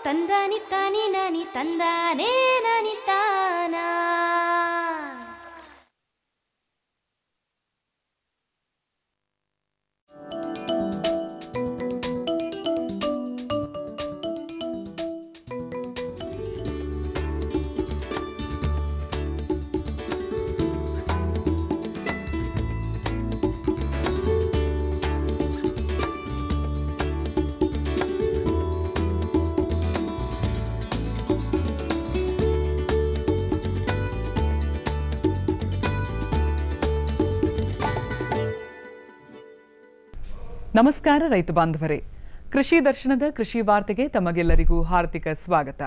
ತಂದಾನಿ ತಾನಿ ನಾನಿ ತಂದಾನೇ ನಾನಿ ತಾನ ನಮಸ್ಕಾರ ರೈತ ಬಾಂಧವರೇ ಕೃಷಿ ದರ್ಶನದ ಕೃಷಿ ವಾರ್ತೆಗೆ ತಮಗೆಲ್ಲರಿಗೂ ಹಾರ್ದಿಕ ಸ್ವಾಗತ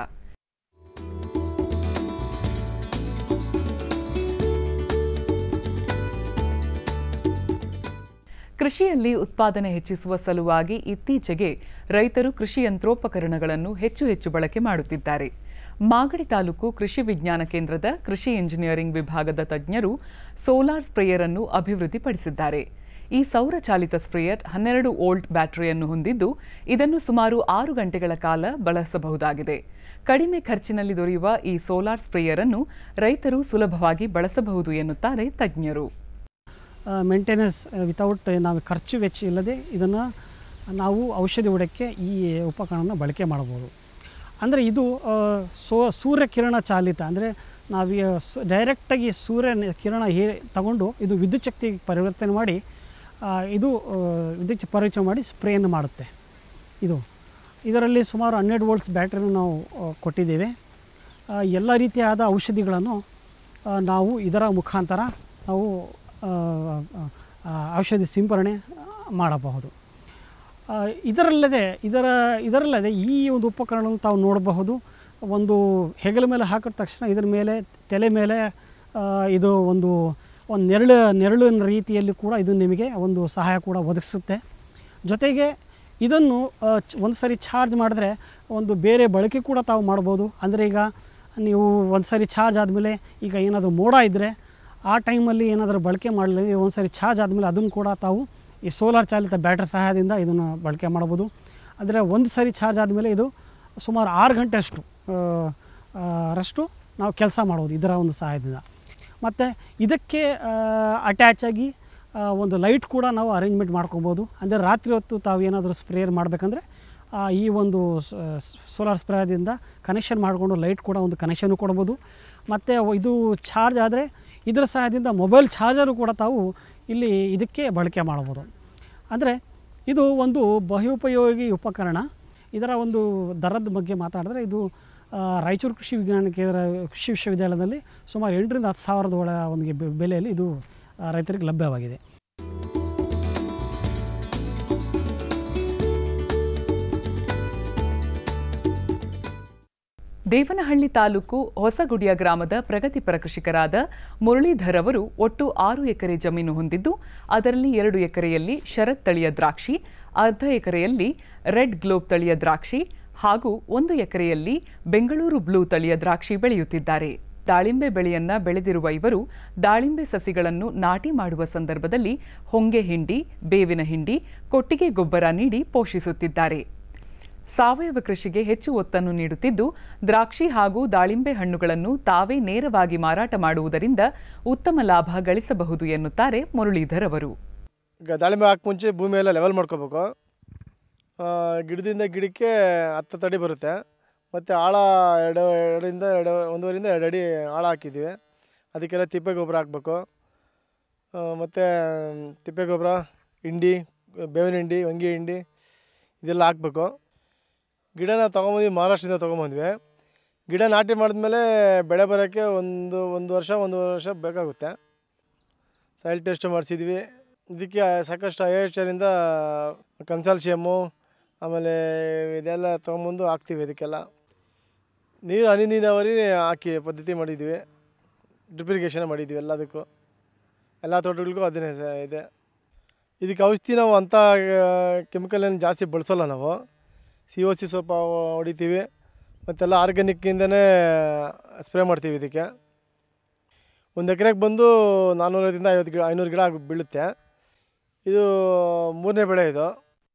ಕೃಷಿಯಲ್ಲಿ ಉತ್ಪಾದನೆ ಹೆಚ್ಚಿಸುವ ಸಲುವಾಗಿ ಇತ್ತೀಚೆಗೆ ರೈತರು ಕೃಷಿ ಯಂತ್ರೋಪಕರಣಗಳನ್ನು ಹೆಚ್ಚು ಹೆಚ್ಚು ಬಳಕೆ ಮಾಡುತ್ತಿದ್ದಾರೆ ಮಾಗಡಿ ತಾಲೂಕು ಕೃಷಿ ವಿಜ್ಞಾನ ಕೇಂದ್ರದ ಕೃಷಿ ಇಂಜಿನಿಯರಿಂಗ್ ವಿಭಾಗದ ತಜ್ಞರು ಸೋಲಾರ್ ಸ್ಪ್ರೇಯರ್ ಅನ್ನು ಅಭಿವೃದ್ಧಿಪಡಿಸಿದ್ದಾರೆ ಈ ಸೌರ ಚಾಲಿತ ಸ್ಪ್ರೇಯರ್ ಹನ್ನೆರಡು ವೋಲ್ಟ್ ಬ್ಯಾಟರಿಯನ್ನು ಹೊಂದಿದ್ದು ಇದನ್ನು ಸುಮಾರು ಆರು ಗಂಟೆಗಳ ಕಾಲ ಬಳಸಬಹುದಾಗಿದೆ ಕಡಿಮೆ ಖರ್ಚಿನಲ್ಲಿ ದೊರೆಯುವ ಈ ಸೋಲಾರ್ ಸ್ಪ್ರೇಯರ್ ಅನ್ನು ರೈತರು ಸುಲಭವಾಗಿ ಬಳಸಬಹುದು ಎನ್ನುತ್ತಾರೆ ತಜ್ಞರು ಮೇಂಟೆನೆನ್ಸ್ ವಿತೌಟ್ ನಾವು ಖರ್ಚು ವೆಚ್ಚ ಇಲ್ಲದೆ ಇದನ್ನು ನಾವು ಔಷಧಿ ಹೊಡಕ್ಕೆ ಈ ಉಪಕರಣನ ಬಳಕೆ ಮಾಡ್ಬೋದು ಅಂದರೆ ಇದು ಆ, ಸೋ ಸೂರ್ಯಕಿರಣ ಚಾಲಿತ ಅಂದರೆ ನಾವು ಈ ಸು ಡೈರೆಕ್ಟಾಗಿ ಸೂರ್ಯನ ಕಿರಣ ಹೇ ತಗೊಂಡು ಇದು ವಿದ್ಯುತ್ ಶಕ್ತಿ ಪರಿವರ್ತನೆ ಮಾಡಿ ಆ, ಇದು ಆ, ವಿದ್ಯುತ್ ಪರಿಚಯ ಮಾಡಿ ಸ್ಪ್ರೇಯನ್ನು ಮಾಡುತ್ತೆ ಇದು ಇದರಲ್ಲಿ ಸುಮಾರು ಹನ್ನೆರಡು ವೋಲ್ಟ್ಸ್ ಬ್ಯಾಟ್ರಿನ ನಾವು ಆ, ಕೊಟ್ಟಿದ್ದೇವೆ ಆ, ಎಲ್ಲ ರೀತಿಯಾದ ಔಷಧಿಗಳನ್ನು ಆ, ನಾವು ಇದರ ಮುಖಾಂತರ ನಾವು ಆ, ಆ, ಔಷಧಿ ಸಿಂಪರಣೆ ಮಾಡಬಹುದು ಆ, ಇದರಲ್ಲದೆ ಇದರ ಇದರಲ್ಲದೆ ಈ ಒಂದು ಉಪಕರಣವನ್ನು ತಾವು ನೋಡಬಹುದು ಒಂದು ಹೆಗಲ ಮೇಲೆ ಹಾಕಿದ ತಕ್ಷಣ ಇದರ ಮೇಲೆ ತಲೆ ಮೇಲೆ ಆ, ಇದು ಒಂದು ಒಂದು ನೆರಳು ನೆರಳಿನ ರೀತಿಯಲ್ಲಿ ಕೂಡ ಇದು ನಿಮಗೆ ಒಂದು ಸಹಾಯ ಕೂಡ ಒದಗಿಸುತ್ತೆ ಜೊತೆಗೆ ಇದನ್ನು ಆ, ಚ್- ಒಂದು ಸರಿ ಚಾರ್ಜ್ ಮಾಡಿದ್ರೆ ಒಂದು ಬೇರೆ ಬಳಕೆ ಕೂಡ ತಾವು ಮಾಡ್ಬೋದು ಅಂದರೆ ಈಗ ನೀವು ಒಂದು ಸರಿ ಚಾರ್ಜ್ ಆದಮೇಲೆ ಈಗ ಏನಾದರೂ ಮೋಡ ಇದ್ದರೆ ಆ ಟೈಮಲ್ಲಿ ಏನಾದರೂ ಬಳಕೆ ಮಾಡಲಿ ಒಂದು ಸರಿ ಚಾರ್ಜ್ ಆದಮೇಲೆ ಅದನ್ನು ಕೂಡ ತಾವು ಈ ಸೋಲಾರ್ ಚಾಲಿತ ಬ್ಯಾಟ್ರಿ ಸಹಾಯದಿಂದ ಇದನ್ನು ಬಳಕೆ ಮಾಡ್ಬೋದು ಅಂದರೆ ಒಂದು ಸರಿ ಚಾರ್ಜ್ ಆದಮೇಲೆ ಇದು ಸುಮಾರು ಆರು ಗಂಟೆ ಅಷ್ಟು ಆ, ಆ, ರಷ್ಟು ನಾವು ಕೆಲಸ ಮಾಡ್ಬೋದು ಇದರ ಒಂದು ಸಹಾಯದಿಂದ ಮತ್ತು ಇದಕ್ಕೆ ಅಟ್ಯಾಚ್ ಆಗಿ ಆ, ಒಂದು ಲೈಟ್ ಕೂಡ ನಾವು ಅರೇಂಜ್ಮೆಂಟ್ ಮಾಡ್ಕೊಬೋದು ಅಂದರೆ ರಾತ್ರಿ ಹೊತ್ತು ತಾವು ಏನಾದರೂ ಸ್ಪ್ರೇಯರ್ ಮಾಡಬೇಕಂದ್ರೆ ಈ ಒಂದು ಸೋಲಾರ್ ಸ್ಪ್ರೇದಿಂದ ಕನೆಕ್ಷನ್ ಮಾಡಿಕೊಂಡು ಲೈಟ್ ಕೂಡ ಒಂದು ಕನೆಕ್ಷನು ಕೊಡ್ಬೋದು ಮತ್ತು ಇದು ಚಾರ್ಜ್ ಆದರೆ ಇದರ ಸಹಾಯದಿಂದ ಮೊಬೈಲ್ ಚಾರ್ಜರು ಕೂಡ ತಾವು ಇಲ್ಲಿ ಇದಕ್ಕೆ ಬಳಕೆ ಮಾಡ್ಬೋದು ಅಂದರೆ ಇದು ಒಂದು ಬಹುಪಯೋಗಿ ಉಪಕರಣ ಇದರ ಒಂದು ದರದ ಬಗ್ಗೆ ಮಾತಾಡಿದ್ರೆ ಇದು ಆ, ರಾಯಚೂರು ಕೃಷಿ ವಿಜ್ಞಾನ ಕೇಂದ್ರ ಕೃಷಿ ವಿಶ್ವವಿದ್ಯಾಲಯದಲ್ಲಿ ಸುಮಾರು ಎಂಟರಿಂದ ಹತ್ತು ಸಾವಿರದ ಒಳ ಒಂದು ಬೆ- ಬೆಲೆಯಲ್ಲಿ ಇದು ಆ, ರೈತರಿಗೆ ಲಭ್ಯವಾಗಿದೆ ದೇವನಹಳ್ಳಿ ತಾಲೂಕು ಹೊಸಗುಡಿಯ ಗ್ರಾಮದ ಪ್ರಗತಿಪರ ಕೃಷಿಕರಾದ ಮುರಳೀಧರ್ ಅವರು ಒಟ್ಟು ಆರು ಎಕರೆ ಜಮೀನು ಹೊಂದಿದ್ದು ಅದರಲ್ಲಿ ಎರಡು ಎಕರೆಯಲ್ಲಿ ಶರತ್ ತಳಿಯ ದ್ರಾಕ್ಷಿ ಅರ್ಧ ಎಕರೆಯಲ್ಲಿ ರೆಡ್ ಗ್ಲೋಬ್ ತಳಿಯ ದ್ರಾಕ್ಷಿ ಹಾಗೂ ಒಂದು ಎಕರೆಯಲ್ಲಿ ಬೆಂಗಳೂರು ಬ್ಲೂ ತಳಿಯ ದ್ರಾಕ್ಷಿ ಬೆಳೆಯುತ್ತಿದ್ದಾರೆ ದಾಳಿಂಬೆ ಬೆಳೆಯನ್ನ ಬೆಳೆದಿರುವ ಇವರು ದಾಳಿಂಬೆ ಸಸಿಗಳನ್ನು ನಾಟಿ ಮಾಡುವ ಸಂದರ್ಭದಲ್ಲಿ ಹೊಂಗೆ ಹಿಂಡಿ ಬೇವಿನ ಹಿಂಡಿ ಕೊಟ್ಟಿಗೆ ಗೊಬ್ಬರ ನೀಡಿ ಪೋಷಿಸುತ್ತಿದ್ದಾರೆ ಸಾವಯವ ಕೃಷಿಗೆ ಹೆಚ್ಚು ಒತ್ತನ್ನು ನೀಡುತ್ತಿದ್ದು ದ್ರಾಕ್ಷಿ ಹಾಗೂ ದಾಳಿಂಬೆ ಹಣ್ಣುಗಳನ್ನು ತಾವೇ ನೇರವಾಗಿ ಮಾರಾಟ ಮಾಡುವುದರಿಂದ ಉತ್ತಮ ಲಾಭ ಗಳಿಸಬಹುದು ಎನ್ನುತ್ತಾರೆ ಮುರಳೀಧರ್ ಅವರು ಈಗ ದಾಳಿಂಬೆ ಹಾಕಿ ಮುಂಚೆ ಭೂಮಿ ಎಲ್ಲ ಲೆವೆಲ್ ಮಾಡ್ಕೋಬೇಕು ಆ, ಗಿಡದಿಂದ ಗಿಡಕ್ಕೆ ಹತ್ತು ತಡಿ ಬರುತ್ತೆ ಮತ್ತು ಆಳ ಎರಡು ಎರಡರಿಂದ ಎರಡು ಒಂದೂವರೆಯಿಂದ ಎರಡು ಅಡಿ ಆಳ ಹಾಕಿದ್ದೀವಿ ಅದಕ್ಕೆಲ್ಲ ತಿಪ್ಪೆ ಗೊಬ್ಬರ ಹಾಕಬೇಕು ಮತ್ತು ತಿಪ್ಪೆ ಗೊಬ್ಬರ ಹಿಂಡಿ ಬೇವಿನ ಹಿಂಡಿ ಹೊಂಗೆ ಹಿಂಡಿ ಇದೆಲ್ಲ ಹಾಕಬೇಕು ಗಿಡನ ತೊಗೊಂಬಂದ್ವಿ ಮಹಾರಾಷ್ಟ್ರದಿಂದ ತೊಗೊಂಬಂದ್ವಿ ಗಿಡ ನಾಟಿ ಮಾಡಿದ್ಮೇಲೆ ಬೆಳೆ ಬರೋಕ್ಕೆ ಒಂದು ಒಂದು ವರ್ಷ ಒಂದು ವರ್ಷ ಬೇಕಾಗುತ್ತೆ ಸಾಯಿಲ್ ಟೆಸ್ಟ್ ಮಾಡಿಸಿದ್ವಿ ಇದಕ್ಕೆ ಸಾಕಷ್ಟು ಐ ಎಚ್ ಆರಿಂದ ಕನ್ಸಾಲ್ಶಿಯಮ್ಮು ಆಮೇಲೆ ಇದೆಲ್ಲ ತೊಗೊಂಬಂದು ಹಾಕ್ತೀವಿ ಇದಕ್ಕೆಲ್ಲ ನೀರು ಹನಿ ನೀರಾವರಿ ಹಾಕಿ ಪದ್ಧತಿ ಮಾಡಿದ್ವಿ ಡ್ರಿಪ್ ಇರಿಗೇಷನ್ ಮಾಡಿದ್ವಿ ಎಲ್ಲದಕ್ಕೂ ಎಲ್ಲ ತೋಟಗಳಿಗೂ ಅದನ್ನೇ ಸ- ಇದೆ ಇದಕ್ಕೆ ಔಷಧಿ ನಾವು ಅಂಥ ಕೆಮಿಕಲ್ ಏನು ಜಾಸ್ತಿ ಬಳಸೋಲ್ಲ ನಾವು ಸಿ ಒ ಸಿ ಸ್ವಲ್ಪ ಹೊಡಿತೀವಿ ಮತ್ತೆಲ್ಲ ಆರ್ಗ್ಯಾನಿಕ್ಕಿಂದನೇ ಸ್ಪ್ರೇ ಮಾಡ್ತೀವಿ ಇದಕ್ಕೆ ಒಂದು ಎಕರೆಗೆ ಬಂದು ನಾನ್ನೂರರಿಂದ ಐವತ್ತು ಗಿಡ ಐನೂರು ಗಿಡ ಆಗಿ ಬೀಳುತ್ತೆ ಇದು ಮೂರನೇ ಬೆಳೆ ಇದು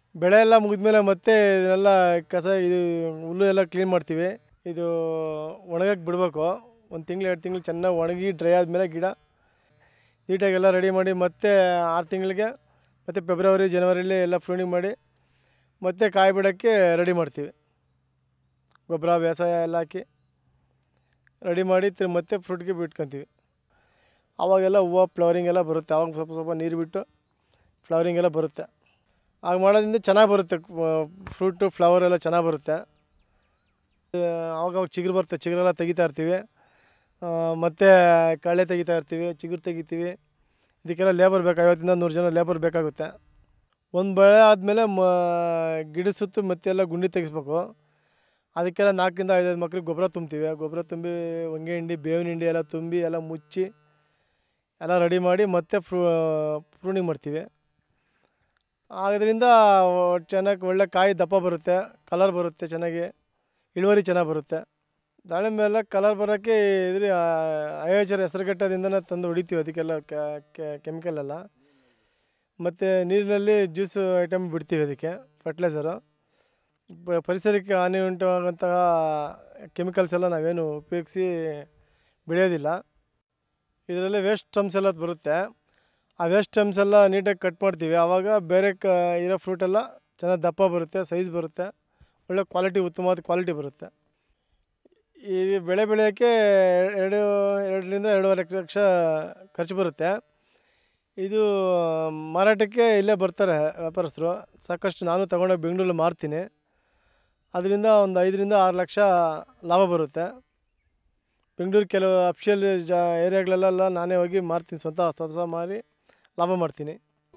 ಬೆಳೆ ಎಲ್ಲ ಮುಗಿದ್ಮೇಲೆ ಮತ್ತೆ ಇದನ್ನೆಲ್ಲ ಕಸ ಇದು ಹುಲ್ಲು ಎಲ್ಲ ಕ್ಲೀನ್ ಮಾಡ್ತೀವಿ ಇದು ಒಣಗಕ್ಕೆ ಬಿಡಬೇಕು ಒಂದು ತಿಂಗಳು ಎರಡು ತಿಂಗಳು ಚೆನ್ನಾಗಿ ಒಣಗಿ ಡ್ರೈ ಆದಮೇಲೆ ಗಿಡ ನೀಟಾಗೆಲ್ಲ ರೆಡಿ ಮಾಡಿ ಮತ್ತೆ ಆರು ತಿಂಗಳಿಗೆ ಮತ್ತು ಫೆಬ್ರವರಿ ಜನವರಿಲಿ ಎಲ್ಲ ಪ್ರೂನಿಂಗ್ ಮಾಡಿ ಮತ್ತೆ ಕಾಯಿ ಬಿಡೋಕ್ಕೆ ರೆಡಿ ಮಾಡ್ತೀವಿ ಗೊಬ್ಬರ ಬೇಸಾಯ ಎಲ್ಲ ಹಾಕಿ ರೆಡಿ ಮಾಡಿ ತಿರ್ಗಿ ಮತ್ತೆ ಫ್ರೂಟ್ಗೆ ಬಿಟ್ಕೊತೀವಿ ಆವಾಗೆಲ್ಲ ಹೂವು ಫ್ಲವರಿಂಗ್ ಎಲ್ಲ ಬರುತ್ತೆ ಆವಾಗ ಸ್ವಲ್ಪ ಸ್ವಲ್ಪ ನೀರು ಬಿಟ್ಟು ಫ್ಲವರಿಂಗ್ ಎಲ್ಲ ಬರುತ್ತೆ ಆಗ ಮಾಡೋದ್ರಿಂದ ಚೆನ್ನಾಗಿ ಬರುತ್ತೆ ಫ್ರೂಟು ಫ್ಲವರ್ ಎಲ್ಲ ಚೆನ್ನಾಗಿ ಬರುತ್ತೆ ಆವಾಗ ಅವಾಗ ಚಿಗುರು ಬರುತ್ತೆ ಚಿಗುರೆಲ್ಲ ತೆಗಿತಾ ಇರ್ತೀವಿ ಮತ್ತು ಕಳೆ ತೆಗಿತಾ ಇರ್ತೀವಿ ಚಿಗುರು ತೆಗಿತೀವಿ ಇದಕ್ಕೆಲ್ಲ ಲೇಬರ್ ಬೇಕು ಐವತ್ತಿಂದ ನೂರು ಜನ ಲೇಬರ್ ಬೇಕಾಗುತ್ತೆ ಒಂದು ಬೆಳೆ ಆದಮೇಲೆ ಮ ಗಿಡ ಸುತ್ತು ಮತ್ತೆಲ್ಲ ಗುಂಡಿ ತೆಗಿಸ್ಬೇಕು ಅದಕ್ಕೆಲ್ಲ ನಾಲ್ಕರಿಂದ ಐದೈದು ಮಕ್ಳಿಗೆ ಗೊಬ್ಬರ ತುಂಬ್ತೀವಿ ಗೊಬ್ಬರ ತುಂಬಿ ಹೊಂಗೆ ಹಿಂಡಿ ಬೇವಿನ ಹಿಂಡಿ ಎಲ್ಲ ತುಂಬಿ ಎಲ್ಲ ಮುಚ್ಚಿ ಎಲ್ಲ ರೆಡಿ ಮಾಡಿ ಮತ್ತೆ ಫ್ರೂ ಪ್ರೂನಿಂಗ್ ಮಾಡ್ತೀವಿ ಅದರಿಂದ ಚೆನ್ನಾಗಿ ಒಳ್ಳೆ ಕಾಯಿ ದಪ್ಪ ಬರುತ್ತೆ ಕಲರ್ ಬರುತ್ತೆ ಚೆನ್ನಾಗಿ ಇಳುವರಿ ಚೆನ್ನಾಗಿ ಬರುತ್ತೆ ದಾಳಿಂಬೆ ಎಲ್ಲ ಕಲರ್ ಬರೋಕ್ಕೆ ಇದ್ರ ಅಯೋಚರ ಹೆಸರುಗಟ್ಟದಿಂದನೇ ತಂದು ಹೊಡಿತೀವಿ ಅದಕ್ಕೆಲ್ಲ ಕೆಮಿಕಲ್ ಎಲ್ಲ ಮತ್ತು ನೀರಿನಲ್ಲಿ ಜ್ಯೂಸ್ ಐಟಮ್ ಬಿಡ್ತೀವಿ ಅದಕ್ಕೆ ಫರ್ಟಿಲೈಸರು ಪ- ಪರಿಸರಕ್ಕೆ ಹಾನಿ ಉಂಟಾಗುವಂತಹ ಕೆಮಿಕಲ್ಸ್ ಎಲ್ಲ ನಾವೇನು ಉಪಯೋಗಿಸಿ ಬೆಳೆಯೋದಿಲ್ಲ ಇದರಲ್ಲಿ ವೇಸ್ಟ್ ಟಮ್ಸ್ ಎಲ್ಲ ಬರುತ್ತೆ ಆ ವೇಸ್ಟ್ ಟಮ್ಸ್ ಎಲ್ಲ ನೀಟಾಗಿ ಕಟ್ ಮಾಡ್ತೀವಿ ಆವಾಗ ಬೇರೆ ಕ ಇರೋ ಫ್ರೂಟ್ ಎಲ್ಲ ಚೆನ್ನಾಗಿ ದಪ್ಪ ಬರುತ್ತೆ ಸೈಜ್ ಬರುತ್ತೆ ಒಳ್ಳೆ ಕ್ವಾಲಿಟಿ ಉತ್ತಮವಾದ ಕ್ವಾಲಿಟಿ ಬರುತ್ತೆ ಈ ಬೆಳೆ ಬೆಳೆಯೋಕ್ಕೆ ಎರಡು ಎರಡರಿಂದ ಎರಡೂವರೆ ಲಕ್ಷ ಖರ್ಚು ಬರುತ್ತೆ ಇದು ಮಾರಾಟಕ್ಕೆ ಇಲ್ಲೇ ಬರ್ತಾರೆ ವ್ಯಾಪಾರಸ್ಥರು ಸಾಕಷ್ಟು ನಾನು ತಗೊಂಡೋಗಿ ಬೆಂಗಳೂರಲ್ಲಿ ಮಾರ್ತೀನಿ ಅದರಿಂದ ಒಂದು ಐದರಿಂದ ಆರು ಲಕ್ಷ ಲಾಭ ಬರುತ್ತೆ ಬೆಂಗಳೂರು ಕೆಲವು ಅಫಿಷಿಯಲ್ ಜಾ ಏರಿಯಾಗಳಲ್ಲೆಲ್ಲ ನಾನೇ ಹೋಗಿ ಮಾರ್ತೀನಿ ಸ್ವಂತ ಸ್ವತಃ ಮಾರಿ ಲಾಭ ಮಾಡ್ತೀನಿ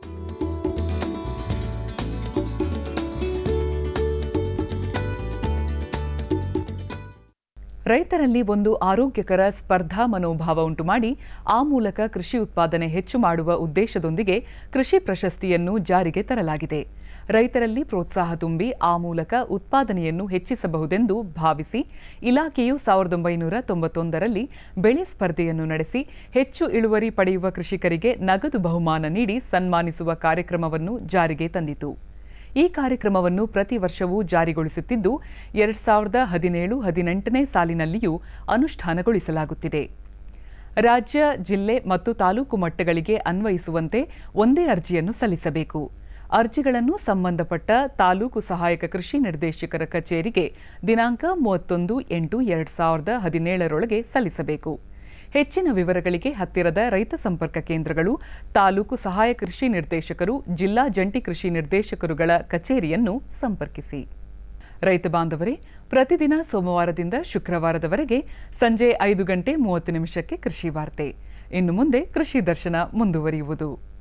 ರೈತರಲ್ಲಿ ಒಂದು ಆರೋಗ್ಯಕರ ಸ್ಪರ್ಧಾ ಮನೋಭಾವ ಉಂಟುಮಾಡಿ ಆ ಮೂಲಕ ಕೃಷಿ ಉತ್ಪಾದನೆ ಹೆಚ್ಚು ಮಾಡುವ ಉದ್ದೇಶದೊಂದಿಗೆ ಕೃಷಿ ಪ್ರಶಸ್ತಿಯನ್ನು ಜಾರಿಗೆ ತರಲಾಗಿದೆ ರೈತರಲ್ಲಿ ಪ್ರೋತ್ಸಾಹ ತುಂಬಿ ಆ ಮೂಲಕ ಉತ್ಪಾದನೆಯನ್ನು ಹೆಚ್ಚಿಸಬಹುದೆಂದು ಭಾವಿಸಿ ಇಲಾಖೆಯು ಸಾವಿರದ ಒಂಬೈನೂರ ತೊಂಬತ್ತೊಂದರಲ್ಲಿ ಬೆಳೆ ಸ್ಪರ್ಧೆಯನ್ನು ನಡೆಸಿ ಹೆಚ್ಚು ಇಳುವರಿ ಪಡೆಯುವ ಕೃಷಿಕರಿಗೆ ನಗದು ಬಹುಮಾನ ನೀಡಿ ಸನ್ಮಾನಿಸುವ ಕಾರ್ಯಕ್ರಮವನ್ನು ಜಾರಿಗೆ ತಂದಿತು ಈ ಕಾರ್ಯಕ್ರಮವನ್ನು ಪ್ರತಿ ವರ್ಷವೂ ಜಾರಿಗೊಳಿಸುತ್ತಿದ್ದು ಎರಡ್ ಸಾವಿರದ ಹದಿನೇಳು ಹದಿನೆಂಟನೇ ಸಾಲಿನಲ್ಲಿಯೂ ಅನುಷ್ಠಾನಗೊಳಿಸಲಾಗುತ್ತಿದೆ ರಾಜ್ಯ ಜಿಲ್ಲೆ ಮತ್ತು ತಾಲೂಕು ಮಟ್ಟಗಳಿಗೆ ಅನ್ವಯಿಸುವಂತೆ ಒಂದೇ ಅರ್ಜಿಯನ್ನು ಸಲ್ಲಿಸಬೇಕು ಅರ್ಜಿಗಳನ್ನು ಸಂಬಂಧಪಟ್ಟ ತಾಲೂಕು ಸಹಾಯಕ ಕೃಷಿ ನಿರ್ದೇಶಕರ ಕಚೇರಿಗೆ ದಿನಾಂಕ ಮೂವತ್ತೊಂದು ಎಂಟು ಎರಡ್ ಸಾವಿರದ ಹದಿನೇಳರೊಳಗೆ ಸಲ್ಲಿಸಬೇಕು ಹೆಚ್ಚಿನ ವಿವರಗಳಿಗೆ ಹತ್ತಿರದ ರೈತ ಸಂಪರ್ಕ ಕೇಂದ್ರಗಳು ತಾಲೂಕು ಸಹಾಯ ಕೃಷಿ ನಿರ್ದೇಶಕರು ಜಿಲ್ಲಾ ಜಂಟಿ ಕೃಷಿ ನಿರ್ದೇಶಕರುಗಳ ಕಚೇರಿಯನ್ನು ಸಂಪರ್ಕಿಸಿ ರೈತ ಬಾಂಧವರೇ ಪ್ರತಿದಿನ ಸೋಮವಾರದಿಂದ ಶುಕ್ರವಾರದವರೆಗೆ ಸಂಜೆ ಐದು ಗಂಟೆ ಮೂವತ್ತು ನಿಮಿಷಕ್ಕೆ ಕೃಷಿ ವಾರ್ತೆ ಇನ್ನು ಮುಂದೆ ಕೃಷಿ ದರ್ಶನ ಮುಂದುವರಿಯುವುದು